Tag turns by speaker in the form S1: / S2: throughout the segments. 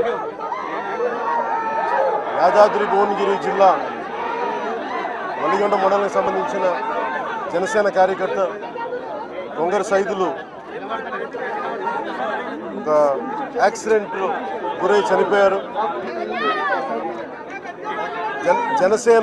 S1: యాదాద్రి భువనగిరి జిల్లా వలిగొండ మండలానికి సంబంధించిన జనసేన కార్యకర్త కొంగర సైదులు ఒక యాక్సిడెంట్ గురై చనిపోయారు జన జనసేన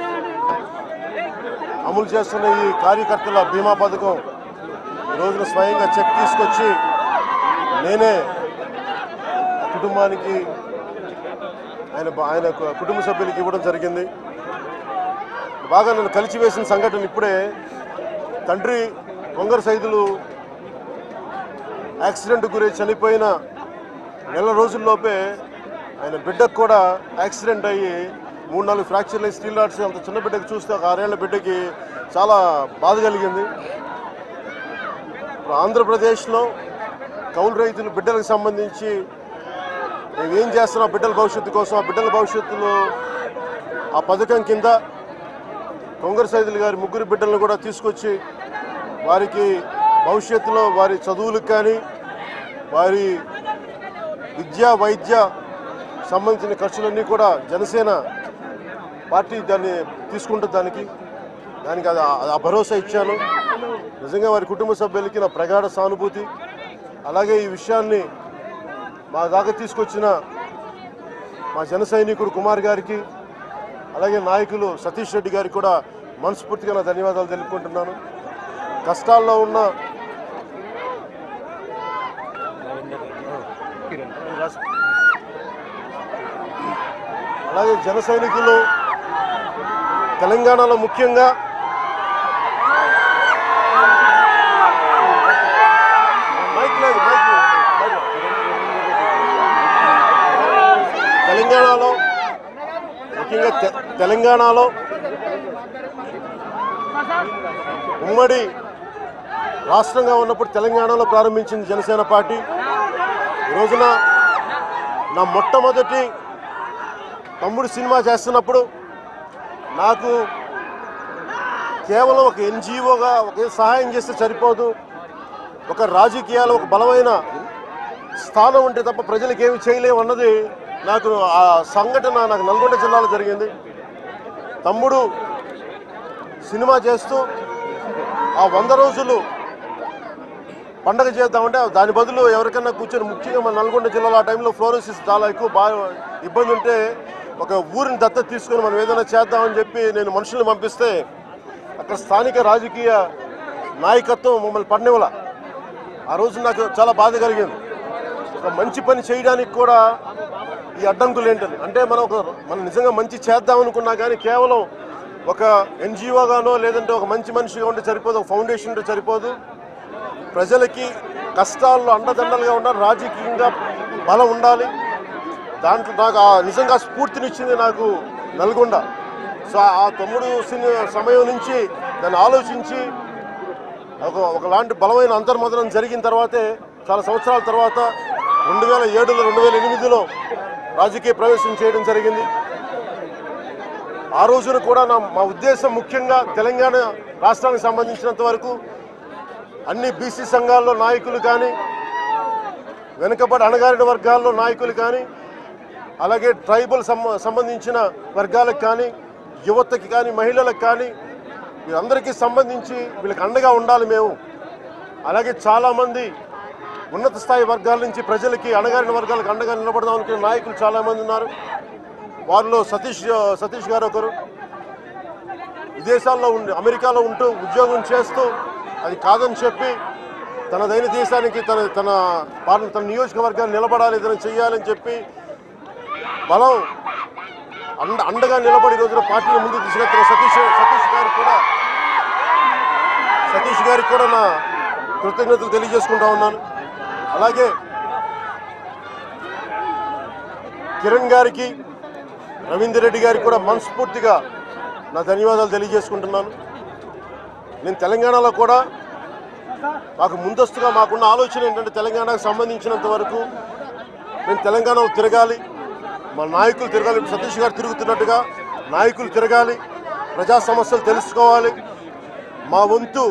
S1: అమలు చేస్తున్న ఈ కార్యకర్తల బీమా పథకం ఈ రోజున స్వయంగా చెక్ తీసుకొచ్చి నేనే ఆ కుటుంబానికి ఆయన ఆయన కుటుంబ సభ్యులకి ఇవ్వడం జరిగింది బాగా నన్ను కలిసివేసిన సంఘటన ఇప్పుడే తండ్రి కొంగర సైదులు యాక్సిడెంట్ గురై చనిపోయిన నెల రోజుల్లోపే ఆయన బిడ్డకు కూడా యాక్సిడెంట్ అయ్యి మూడు నాలుగు ఫ్రాక్చర్లు అయ్యి స్టీల్ ఆర్ట్స్ అంత చిన్న బిడ్డకి చూస్తే ఒక ఆరేళ్ల బిడ్డకి చాలా బాధ కలిగింది ఇప్పుడు ఆంధ్రప్రదేశ్లో కౌలు రైతులు బిడ్డలకు సంబంధించి మేము ఏం చేస్తున్నాం ఆ బిడ్డల భవిష్యత్తు కోసం ఆ బిడ్డల భవిష్యత్తులో ఆ పథకం కింద కొంగర సైదులు గారి ముగ్గురు బిడ్డలను కూడా తీసుకొచ్చి వారికి భవిష్యత్తులో వారి చదువులకు కానీ వారి విద్య వైద్య సంబంధించిన ఖర్చులన్నీ కూడా జనసేన పార్టీ దాన్ని తీసుకుంటుంది దానికి దానికి అది ఆ- ఆ భరోసా ఇచ్చాను నిజంగా వారి కుటుంబ సభ్యులకి నా ప్రగాఢ సానుభూతి అలాగే ఈ విషయాన్ని మా దాకా తీసుకొచ్చిన మా జన సైనికుడు కుమార్ గారికి అలాగే నాయకులు సతీష్ రెడ్డి గారికి కూడా మనస్ఫూర్తిగా నా ధన్యవాదాలు తెలుపుకుంటున్నాను కష్టాల్లో ఉన్న అలాగే జన సైనికులు తెలంగాణలో ముఖ్యంగా మైక్ లేదు మైక్ లేదు. మైక్ లేదు. తెలంగాణలో ముఖ్యంగా తె- తెలంగాణలో ఉమ్మడి రాష్ట్రంగా ఉన్నప్పుడు తెలంగాణలో ప్రారంభించింది జనసేన పార్టీ ఈ రోజున నా మొట్టమొదటి తమ్ముడు సినిమా చేస్తున్నప్పుడు నాకు కేవలం ఒక ఎన్జిఓగా ఒక సహాయం చేస్తే సరిపోదు ఒక రాజకీయాలు ఒక బలమైన స్థానం ఉంటే తప్ప ప్రజలకు ఏమి చేయలేము అన్నది నాకు ఆ సంఘటన నాకు నల్గొండ జిల్లాలో జరిగింది తమ్ముడు సినిమా చేస్తూ ఆ వంద రోజులు పండగ చేద్దామంటే దాని బదులు ఎవరికన్నా కూర్చొని ముఖ్యంగా మన నల్గొండ జిల్లాలో ఆ టైంలో ఫ్లోరోసిస్ చాలా ఎక్కువ బాగా ఇబ్బంది ఉంటే ఒక ఊరిని దత్తత తీసుకొని మనం ఏదైనా చేద్దామని చెప్పి నేను మనుషుల్ని పంపిస్తే అక్కడ స్థానిక రాజకీయ నాయకత్వం మమ్మల్ని పడినవల ఆ రోజు నాకు చాలా బాధ కలిగింది ఒక మంచి పని చేయడానికి కూడా ఈ అడ్డంకులు ఏంటని అంటే మనం ఒక మనం నిజంగా మంచి చేద్దాం అనుకున్నా కానీ కేవలం ఒక ఎన్జిఓగానో లేదంటే ఒక మంచి మనిషిగా ఉంటే సరిపోదు ఒక ఫౌండేషన్ ఉంటే సరిపోదు ప్రజలకి కష్టాల్లో అండదండలుగా ఉండాలి రాజకీయంగా బలం ఉండాలి దాంట్లో నాకు ఆ నిజంగా స్ఫూర్తినిచ్చింది నాకు నల్గొండ సో ఆ తమ్ముడు సిని సమయం నుంచి దాన్ని ఆలోచించి ఒక ఒకలాంటి బలమైన అంతర్మదనం జరిగిన తర్వాతే చాలా సంవత్సరాల తర్వాత రెండు వేల ఏడులో రెండు వేల ఎనిమిదిలో రాజకీయ ప్రవేశం చేయడం జరిగింది ఆ రోజున కూడా నా మా ఉద్దేశం ముఖ్యంగా తెలంగాణ రాష్ట్రానికి సంబంధించినంత వరకు అన్ని బీసీ సంఘాల్లో నాయకులు కానీ వెనుకబడి అణగారిన వర్గాల్లో నాయకులు కానీ అలాగే ట్రైబల్ సంబ సంబంధించిన వర్గాలకు కానీ యువతకి కానీ మహిళలకు కానీ వీరందరికీ సంబంధించి వీళ్ళకి అండగా ఉండాలి మేము అలాగే చాలామంది ఉన్నత స్థాయి వర్గాల నుంచి ప్రజలకి అణగారిన వర్గాలకు అండగా నిలబడదాం అనుకునే నాయకులు చాలామంది ఉన్నారు వారిలో సతీష్ సతీష్ గారు ఒకరు విదేశాల్లో ఉండి అమెరికాలో ఉంటూ ఉద్యోగం చేస్తూ అది కాదని చెప్పి తన దైన దేశానికి తన తన పాలన తన నియోజకవర్గాన్ని నిలబడాలి ఏదైనా చెయ్యాలని చెప్పి బలం అండ అండగా నిలబడి ఈ రోజున పార్టీని ముందుకు తీసుకెళ్తున్న సతీష్ సతీష్ గారికి కూడా సతీష్ గారికి కూడా నా కృతజ్ఞతలు తెలియజేసుకుంటా ఉన్నాను అలాగే కిరణ్ గారికి రవీందర్ రెడ్డి గారికి కూడా మనస్ఫూర్తిగా నా ధన్యవాదాలు తెలియజేసుకుంటున్నాను నేను తెలంగాణలో కూడా మాకు ముందస్తుగా మాకున్న ఆలోచన ఏంటంటే తెలంగాణకు సంబంధించినంత వరకు మేము తెలంగాణలో తిరగాలి మా నాయకులు తిరగాలి ఇప్పుడు సతీష్ గారు తిరుగుతున్నట్టుగా నాయకులు తిరగాలి ప్రజా సమస్యలు తెలుసుకోవాలి మా వంతు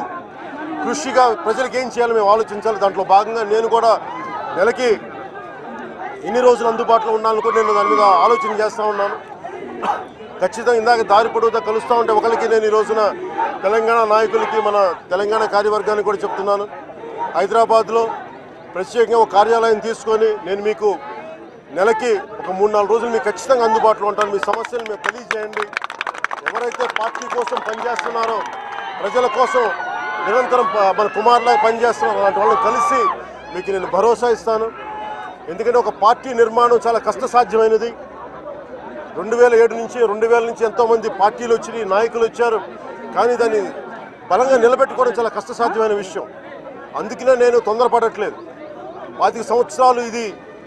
S1: కృషిగా ప్రజలకు ఏం చేయాలో మేము ఆలోచించాలి దాంట్లో భాగంగా నేను కూడా నెలకి ఎన్ని రోజులు అందుబాటులో ఉండాలని కూడా నేను దాని మీద ఆలోచన చేస్తూ ఉన్నాను ఖచ్చితంగా ఇందాక దారి పొడవుతా కలుస్తూ ఉంటే ఒకరికి నేను ఈ రోజున తెలంగాణ నాయకులకి మన తెలంగాణ కార్యవర్గానికి కూడా చెప్తున్నాను హైదరాబాద్లో ప్రత్యేకంగా ఒక కార్యాలయం తీసుకొని నేను మీకు నెలకి ఒక మూడు నాలుగు రోజులు మీకు ఖచ్చితంగా అందుబాటులో ఉంటాను మీ సమస్యలు మీరు తెలియజేయండి ఎవరైతే పార్టీ కోసం పనిచేస్తున్నారో ప్రజల కోసం నిరంతరం ప- మన కుమారులా పనిచేస్తున్నారో అలాంటి వాళ్ళని కలిసి మీకు నేను భరోసా ఇస్తాను ఎందుకంటే ఒక పార్టీ నిర్మాణం చాలా కష్టసాధ్యమైనది రెండు వేల ఏడు నుంచి రెండు వేల నుంచి ఎంతోమంది పార్టీలు వచ్చినాయి నాయకులు వచ్చారు కానీ దాన్ని బలంగా నిలబెట్టుకోవడం చాలా కష్టసాధ్యమైన విషయం అందుకనే నేను తొందరపడట్లేదు పాతిక సంవత్సరాలు ఇది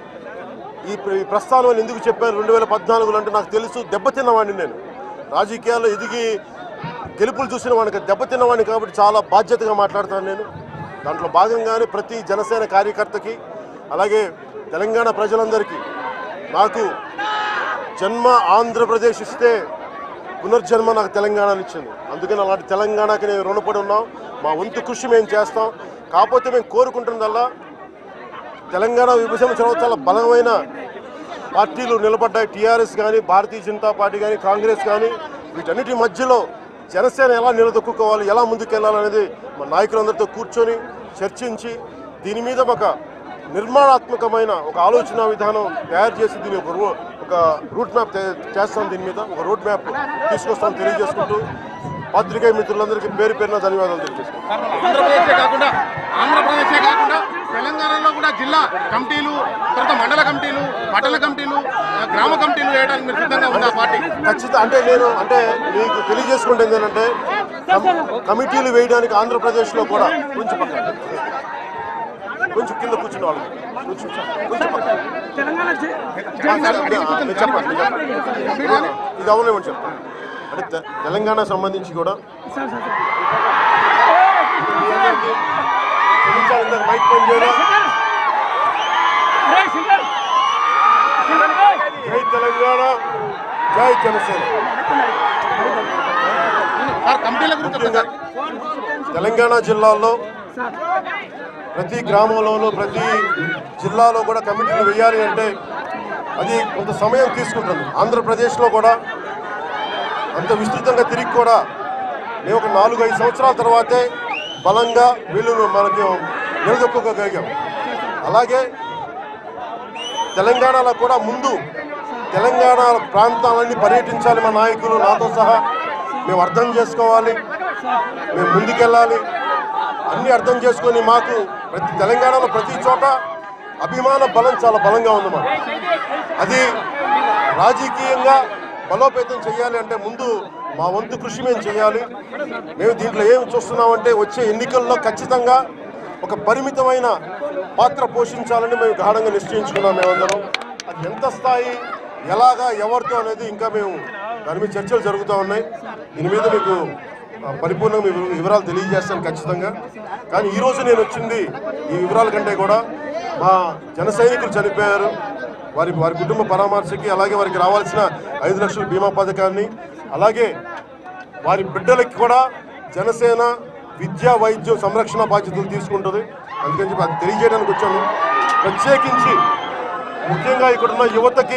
S1: ఈ ప్ర- ఈ ప్రస్థానం అని ఎందుకు చెప్పాను రెండు వేల పద్నాలుగులో అంటే నాకు తెలుసు దెబ్బతిన్నవాడిని నేను రాజకీయాల్లో ఎదిగి గెలుపులు చూసిన వాడికి దెబ్బతిన్నవాడిని కాబట్టి చాలా బాధ్యతగా మాట్లాడతాను నేను దాంట్లో భాగంగానే ప్రతి జనసేన కార్యకర్తకి అలాగే తెలంగాణ ప్రజలందరికీ నాకు జన్మ ఆంధ్రప్రదేశ్ ఇస్తే పునర్జన్మ నాకు తెలంగాణని ఇచ్చింది అందుకని అలాంటి తెలంగాణకి నేను రుణపడి ఉన్నాం మా వంతు కృషి మేము చేస్తాం కాకపోతే మేము కోరుకుంటున్నదల్లా తెలంగాణ విభజన తర్వాత చాలా బలమైన పార్టీలు నిలబడ్డాయి టీఆర్ఎస్ కానీ భారతీయ జనతా పార్టీ కానీ కాంగ్రెస్ కానీ వీటన్నిటి మధ్యలో జనసేన ఎలా నిలదొక్కుకోవాలి ఎలా ముందుకెళ్ళాలనేది మా నాయకులందరితో కూర్చొని చర్చించి దీని మీద ఒక నిర్మాణాత్మకమైన ఒక ఆలోచన విధానం తయారు చేసి దీని ఒక రూ- ఒక రూట్ మ్యాప్ తయ- చేస్తాం దీని మీద ఒక రూట్ మ్యాప్ తీసుకొస్తాం తెలియజేసుకుంటూ పాత్రికేయ మిత్రులందరికీ పేరు పేరున ధన్యవాదాలు తెలియజేసుకుంటాం
S2: ఆంధ్రప్రదేశే కాకుండా ఆంధ్రప్రదేశే కాకుండా తెలంగాణలో కూడా జిల్లా కమిటీలు తర్వాత మండల కమిటీలు పట్టణ కమిటీలు ఆ, గ్రామ కమిటీలు వేయడానికి మీరు సిద్ధంగా ఉందా పార్టీ
S1: ఖచ్చితంగా అంటే నేను అంటే మీకు తెలియజేసుకుంటే ఏంటంటే కమ్- కమిటీలు వేయడానికి ఆంధ్రప్రదేశ్లో కూడా కొంచెం పక్కన కొంచెం కింద కూర్చున్న వాళ్ళు కొంచెం కొంచెం పక్కన
S3: తెలంగాణ జ-
S1: ఆ, సరే, మీరు చెప్పండి మీరు చెప్పండి ఆ, ఇది అవలేమని చెప్పండి అంటే తె- తెలంగాణ సంబంధించి కూడా
S3: సార్ సార్ సార్.
S1: చూపించాలి ఇందాక మైక్ పని చేయడం
S3: రేయ్ సింగర్ సింగర్ రేయ్.
S1: జై తెలంగాణ జై జనసేన
S2: సార్ కమిటీల గురించి చెప్పండి సార్
S1: తెలంగాణ జిల్లాల్లో
S3: సార్
S1: ప్రతి గ్రామంలోనూ ప్రతి జిల్లాలో కూడా కమిటీలు వేయాలి అంటే అది కొంత సమయం తీసుకుంటుంది ఆంధ్రప్రదేశ్లో కూడా అంత విస్తృతంగా తిరిగి కూడా మేము ఒక నాలుగు ఐదు సంవత్సరాల తర్వాతే బలంగా వీళ్ళను మనకి నిలదొక్కగలిగాం అలాగే తెలంగాణలో కూడా ముందు తెలంగాణ ప్రాంతాలన్నీ పర్యటించాలి మా నాయకులు నాతో సహా మేము అర్థం చేసుకోవాలి మేము ముందుకెళ్ళాలి అన్ని అర్థం చేసుకొని మాకు ప్రతి తెలంగాణలో ప్రతి చోట అభిమాన బలం చాలా బలంగా ఉంది మాకు అది రాజకీయంగా బలోపేతం చేయాలి అంటే ముందు మా వంతు కృషి మేము చేయాలి మేము దీంట్లో ఏం చూస్తున్నామంటే వచ్చే ఎన్నికల్లో ఖచ్చితంగా ఒక పరిమితమైన పాత్ర పోషించాలని మేము గాఢంగా నిశ్చయించుకున్నాం మేమందరం అది ఎంత స్థాయి ఎలాగా ఎవరితో అనేది ఇంకా మేము దాని మీద చర్చలు జరుగుతూ ఉన్నాయి దీని మీద మీకు ఆ, పరిపూర్ణంగా మీ వివ- వివరాలు తెలియజేస్తాను ఖచ్చితంగా కానీ ఈరోజు నేను వచ్చింది ఈ వివరాల కంటే కూడా మా జన సైనికులు చనిపోయారు వారి వారి కుటుంబ పరామర్శకి అలాగే వారికి రావాల్సిన ఐదు లక్షల బీమా పథకాన్ని అలాగే వారి బిడ్డలకి కూడా జనసేన విద్యా వైద్యం సంరక్షణ బాధ్యతలు తీసుకుంటుంది అందుకని చెప్పి అది తెలియజేయడానికి వచ్చాను ప్రత్యేకించి ముఖ్యంగా ఇక్కడున్న యువతకి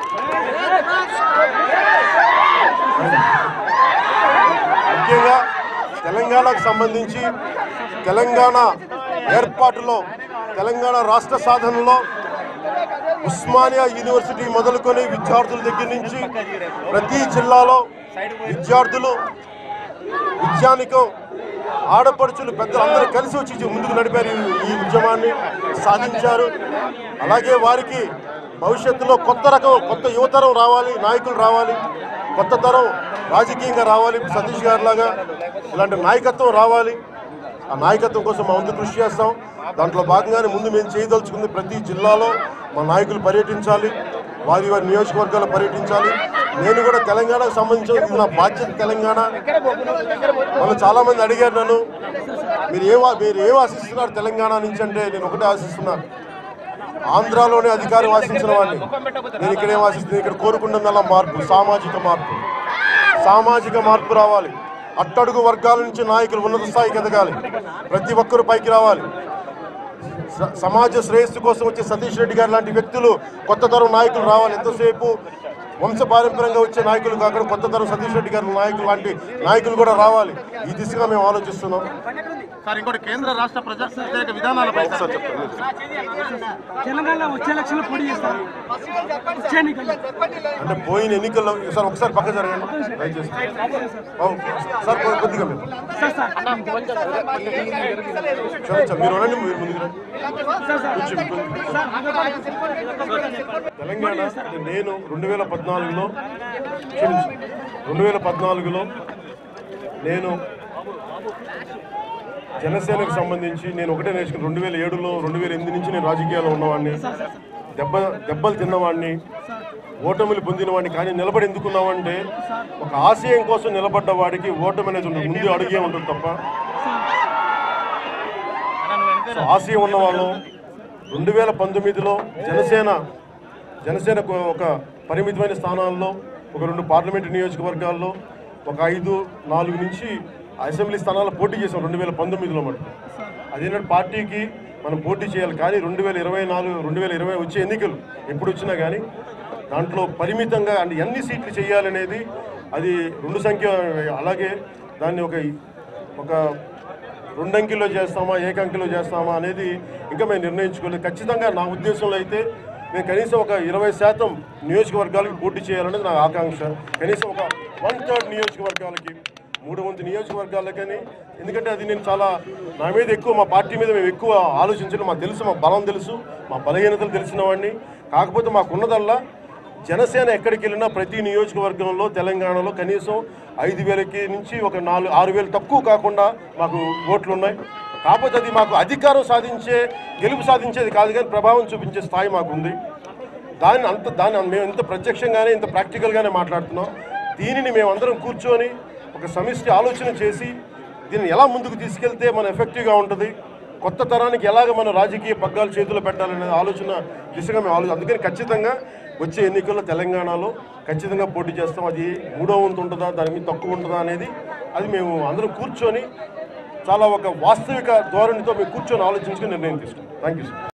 S1: ముఖ్యంగా తెలంగాణకు సంబంధించి తెలంగాణ ఏర్పాటులో తెలంగాణ రాష్ట్ర సాధనలో ఉస్మానియా యూనివర్సిటీ మొదలుకొని విద్యార్థుల దగ్గర నుంచి ప్రతి జిల్లాలో విద్యార్థులు విద్యానికం ఆడపడుచులు పెద్దలు అందరూ కలిసి వచ్చి ముందుకు నడిపారు ఈ- ఈ ఉద్యమాన్ని సాధించారు అలాగే వారికి భవిష్యత్తులో కొత్త రకం కొత్త యువతరం రావాలి నాయకులు రావాలి కొత్త తరం రాజకీయంగా రావాలి సతీష్ గారి లాగా ఇలాంటి నాయకత్వం రావాలి ఆ నాయకత్వం కోసం మా ముందు కృషి చేస్తాం దాంట్లో భాగంగానే ముందు మేము చేయదలుచుకుంది ప్రతి జిల్లాలో మా నాయకులు పర్యటించాలి వారి వారి నియోజకవర్గాలు పర్యటించాలి నేను కూడా తెలంగాణకు సంబంధించిన ఇది నా బాధ్యత తెలంగాణ మనం చాలా మంది అడిగారు నన్ను మీరు ఏం ఆ- మీరు ఏం ఆశిస్తున్నారు తెలంగాణ నుంచి అంటే నేను ఒకటే ఆశిస్తున్నాను ఆంధ్రాలోనే అధికారం ఆశించిన వాడిని నేను ఇక్కడ ఏం ఆశిస్తున్నాను ఇక్కడ కోరుకుంటున్నలా మార్పు సామాజిక మార్పు సామాజిక మార్పు రావాలి అట్టడుగు వర్గాల నుంచి నాయకులు ఉన్నత స్థాయికి ఎదగాలి ప్రతి ఒక్కరు పైకి రావాలి స- సమాజ శ్రేయస్సు కోసం వచ్చే సతీష్ రెడ్డి గారు లాంటి వ్యక్తులు కొత్త తరం నాయకులు రావాలి ఎంతసేపు వంశ పారంపర్యంగా వచ్చే నాయకులు కాకుండా కొత్త తరం సతీష్ రెడ్డి గారి నాయకులు లాంటి నాయకులు కూడా రావాలి ఈ దిశగా మేము ఆలోచిస్తున్నాం
S2: సార్ ఇంకోటి కేంద్ర రాష్ట్ర ప్రజా వ్యతిరేక విధానాలపై సార్
S1: ఒకసారి చెప్పండి
S3: తెలంగాణలో వచ్చే ఎలక్షన్లో పోటీ చేస్తారు వచ్చే ఎన్నికల్లో
S1: అంటే పోయిన ఎన్నికల్లో సార్ ఒకసారి పక్క జరగండి దయచేసి బాబు, సార్ కొ- కొద్దిగా మీరు
S3: సార్ సార్
S1: క్షమించాలి మీరు రండి మీరు ముందుకు రండి
S3: సార్ సార్
S1: కొంచెం కొంచెం. తెలంగాణ అంటే నేను రెండు వేల పద్నాలుగులో క్షమించు రెండు వేల పద్నాలుగులో నేను జనసేనకు సంబంధించి నేను ఒకటే నేర్చుకుని రెండు వేల ఏడులో రెండు వేల ఎనిమిది నుంచి నేను రాజకీయాల్లో ఉన్నవాడిని దెబ్బ దెబ్బలు తిన్నవాడిని ఓటమిలు పొందినవాడిని కానీ నిలబడి ఎందుకున్నామంటే ఒక ఆశయం కోసం నిలబడ్డ వాడికి ఓటమి అనేది ఉంటుంది ముందు అడిగే ఉంటుంది తప్ప సో ఆశయం ఉన్న వాళ్ళు రెండు వేల పంతొమ్మిదిలో జనసేన జనసేనకు ఒక పరిమితమైన స్థానాల్లో ఒక రెండు పార్లమెంటు నియోజకవర్గాల్లో ఒక ఐదు నాలుగు నుంచి అసెంబ్లీ స్థానాల్లో పోటీ చేసాం రెండు వేల పంతొమ్మిదిలో మటుకు అదేంటంటే పార్టీకి మనం పోటీ చేయాలి కానీ రెండు వేల ఇరవై నాలుగు రెండు వేల ఇరవై వచ్చే ఎన్నికలు ఎప్పుడు వచ్చినా కానీ దాంట్లో పరిమితంగా అంటే ఎన్ని సీట్లు చేయాలనేది అది రెండు సంఖ్య అలాగే దాన్ని ఒక ఒక రెండు అంకెల్లో చేస్తామా ఏకంకిలో చేస్తామా అనేది ఇంకా మేము నిర్ణయించుకోలేదు ఖచ్చితంగా నా ఉద్దేశంలో అయితే మేము కనీసం ఒక ఇరవై శాతం నియోజకవర్గాలకి పోటీ చేయాలనేది నా ఆకాంక్ష కనీసం ఒక వన్ థర్డ్ నియోజకవర్గాలకి మూడు వంతు నియోజకవర్గాలకని ఎందుకంటే అది నేను చాలా నా మీద ఎక్కువ మా పార్టీ మీద మేము ఎక్కువ ఆలోచించడం మాకు తెలుసు మా బలం తెలుసు మా బలహీనతలు తెలిసిన వాడిని కాకపోతే మాకున్నదల్లా జనసేన ఎక్కడికి వెళ్ళినా ప్రతి నియోజకవర్గంలో తెలంగాణలో కనీసం ఐదు వేలకి నుంచి ఒక నాలుగు ఆరు వేలు తక్కువ కాకుండా మాకు ఓట్లు ఉన్నాయి కాకపోతే అది మాకు అధికారం సాధించే గెలుపు సాధించేది కాదు కానీ ప్రభావం చూపించే స్థాయి మాకు ఉంది దాన్ని అంత దాన్ని మేము ఇంత ప్రత్యక్షంగానే ఇంత ప్రాక్టికల్గానే మాట్లాడుతున్నాం దీనిని మేమందరం కూర్చొని ఒక సమిష్టి ఆలోచన చేసి దీన్ని ఎలా ముందుకు తీసుకెళ్తే మన ఎఫెక్టివ్గా ఉంటుంది కొత్త తరానికి ఎలాగ మన రాజకీయ పగ్గాలు చేతిలో పెట్టాలనే ఆలోచన దిశగా మేము ఆలోచన అందుకని ఖచ్చితంగా వచ్చే ఎన్నికల్లో తెలంగాణలో ఖచ్చితంగా పోటీ చేస్తాం అది మూడో వంతు ఉంటుందా దాని మీద తక్కువ ఉంటుందా అనేది అది మేము అందరం కూర్చొని చాలా ఒక వాస్తవిక ధోరణితో మేము కూర్చొని ఆలోచించుకుని నిర్ణయం తీసుకుంటాం థ్యాంక్ యూ సార్